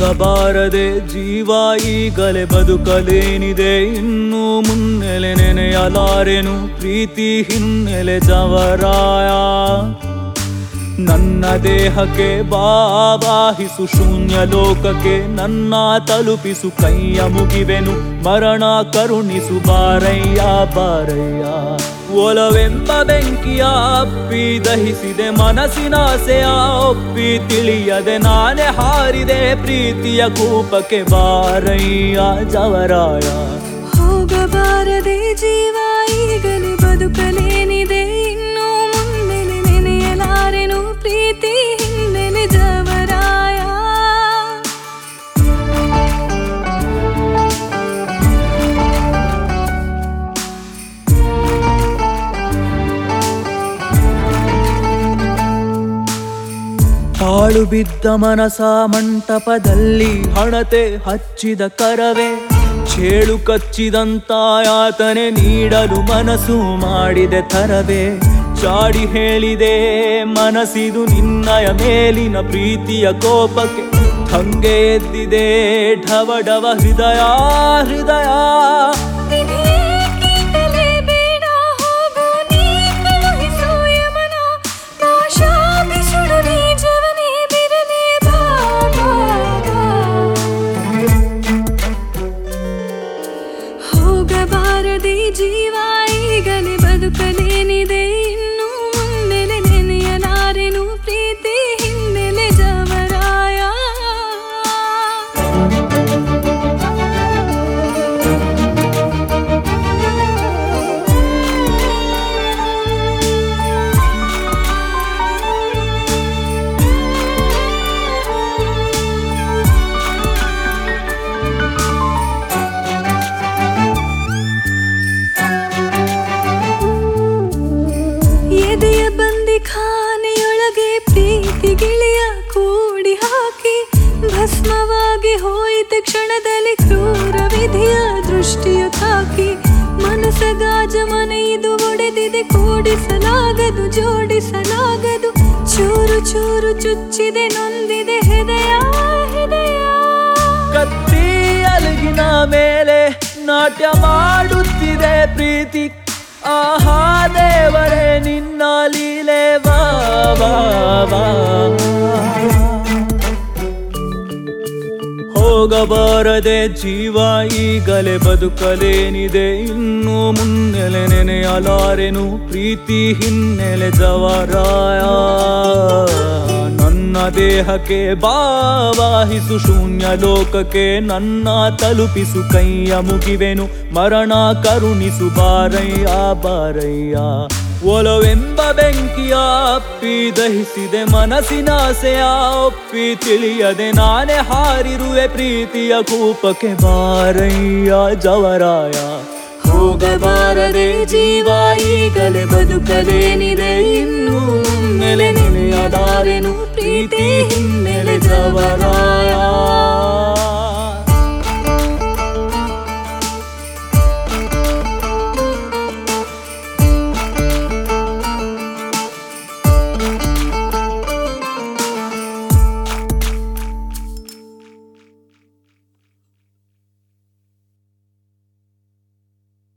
ಹೋಗಬಾರದೆ ಜೀವ ಈಗಲೇ ಬದುಕಲೇನಿದೆ ಇನ್ನು ಮುನ್ನೆಲೆ ನೆನೆಯಲಾರೆನು ಪ್ರೀತಿ ಹಿನ್ನೆಲೆ ಜವರಾಯ ನನ್ನ ದೇಹಕ್ಕೆ ಬಾಬಾಹಿಸು ಶೂನ್ಯ ಲೋಕಕ್ಕೆ ನನ್ನ ತಲುಪಿಸು ಕೈಯ ಮುಗಿವೆನು ಮರಣ ಕರುಣಿಸು ಬಾರಯ್ಯ ಬಾರಯ್ಯ ಒಲವೆಂಬ ಬೆಂಕಿಯ ಅಪ್ಪಿ ದಹಿಸಿದೆ ಮನಸ್ಸಿನ ಆಸೆಯ ಒಪ್ಪಿ ತಿಳಿಯದೆ ನಾನೇ ಹಾರಿದೆ ಪ್ರೀತಿಯ ಕೂಪಕ್ಕೆ ಬಾರಯ್ಯ ಜವರಾಯ ಹೋಗಬಾರದೆ ಜೀವ ಈಗಲೇ ಬದುಕಲೇನಿದೆ ಇನ್ನು ಮುಂದೆ ನೆನೆಯಲಾರೆನು ಪ್ರೀತಿ ಹಿನ್ನೆಲೆ ಜವರಾಯ ಹಾಳು ಬಿದ್ದ ಮನಸ ಮಂಟಪದಲ್ಲಿ ಹಣತೆ ಹಚ್ಚಿದ ಕರವೇ ಚೇಳು ಕಚ್ಚಿದಂತ ಯಾತನೆ ನೀಡಲು ಮನಸ್ಸು ಮಾಡಿದೆ ತರವೇ ಚಾಡಿ ಹೇಳಿದೆ ಮನಸ್ಸಿದು ನಿನ್ನಯ ಮೇಲಿನ ಪ್ರೀತಿಯ ಕೋಪಕ್ಕೆ ಹಂಗೆ ಎದ್ದಿದೆ ಢವ ಢವ ಹೃದಯ ಹೃದಯ ವಿಧಿಯೇಕೀಗಲೇ ಬೇಡ ಹೋಗು ನೀ ಕಳುಹಿಸು ಯಮನ ಭಾಷಾ ಬಿಸುಡು ನೀ ಜವನೇ ಬಿರನೆ ಬಾ ಬಾ, ಬಾ. ಹೋಗಬಾರದೆ ಜೀವ ಈಗಲೇ ಬದುಕಲೇನಿದೆ ಇನ್ನು ಮುಂದೆ ನೆನೆಯಲಾರೆನು ಪ್ರೀತಿ ಹಿನ್ನೆಲೆ ಜವರಾಯ ಎದೆಯ ಬಂದಿ ಖಾನೆಯೊಳಗೆ ಪ್ರೀತಿ ಗಿಳಿಯ ಕೂಡಿ ಹಾಕಿ ಭಸ್ಮವಾಗಿ ಹೋಯಿತ ಕ್ಷಣದಲ್ಲಿ ಕ್ರೂರ ವಿಧಿಯ ದೃಷ್ಟಿಯ ತಾಕಿ ಮನಸ ಗಾಜ ಮನೆ ಇದು ಒಡೆದಿದೆ ಕೂಡಿಸಲಾಗದು ಜೋಡಿಸಲಾಗದು ಚೂರು ಚೂರು ಚುಚ್ಚಿದೆ ನೊಂದಿದೆ ಹೃದಯ ಹೃದಯ ಕತ್ತಿ ಅಲಗಿನ ಮೇಲೆ ನಾಟ್ಯ ಮಾಡುತ್ತಿದೆ ಪ್ರೀತಿ ಆಹಾ ದೇವರೇ ನಿನ್ನ ಲೀಲೆ ವಾ ವಾ ವಾ. ಹೋಗಬಾರದೆ ಜೀವ ಈಗಲೇ ಬದುಕಲೇನಿದೆ ಇನ್ನು ಮುನ್ನೆಲೆ ನೆನೆಯಲಾರೆನು ಪ್ರೀತಿ ಹಿನ್ನೆಲೆ ಜವರಾಯ ನನ್ನ ದೇಹಕ್ಕೆ ಬಾವಾಹಿಸು ಶೂನ್ಯ ಲೋಕಕ್ಕೆ ನನ್ನ ತಲುಪಿಸು ಕೈಯ ಮುಗಿವೆನು ಮರಣ ಕರುಣಿಸು ಬಾರಯ್ಯ ಬಾರಯ್ಯ ಒಲವೆಂಬ ಬೆಂಕಿಯ ಅಪ್ಪಿ ದಹಿಸಿದೆ ಮನಸ್ಸಿನ ಆಸೆಯ ಒಪ್ಪಿ ತಿಳಿಯದೆ ನಾನೇ ಹಾರಿರುವೆ ಪ್ರೀತಿಯ ಕೂಪಕ್ಕೆ ಬಾರಯ್ಯ ಜವರಾಯ ಹೋಗಬಾರದೆ ಜೀವ ಈಗಲೇ ಬದುಕಲೇನಿದೆ ಇನ್ನು ನೆಲೆ ನೆಲೆಯದಾರೆನು ಪ್ರೀತಿ ಹಿನ್ನೆಲೆ ಜವರಾಯ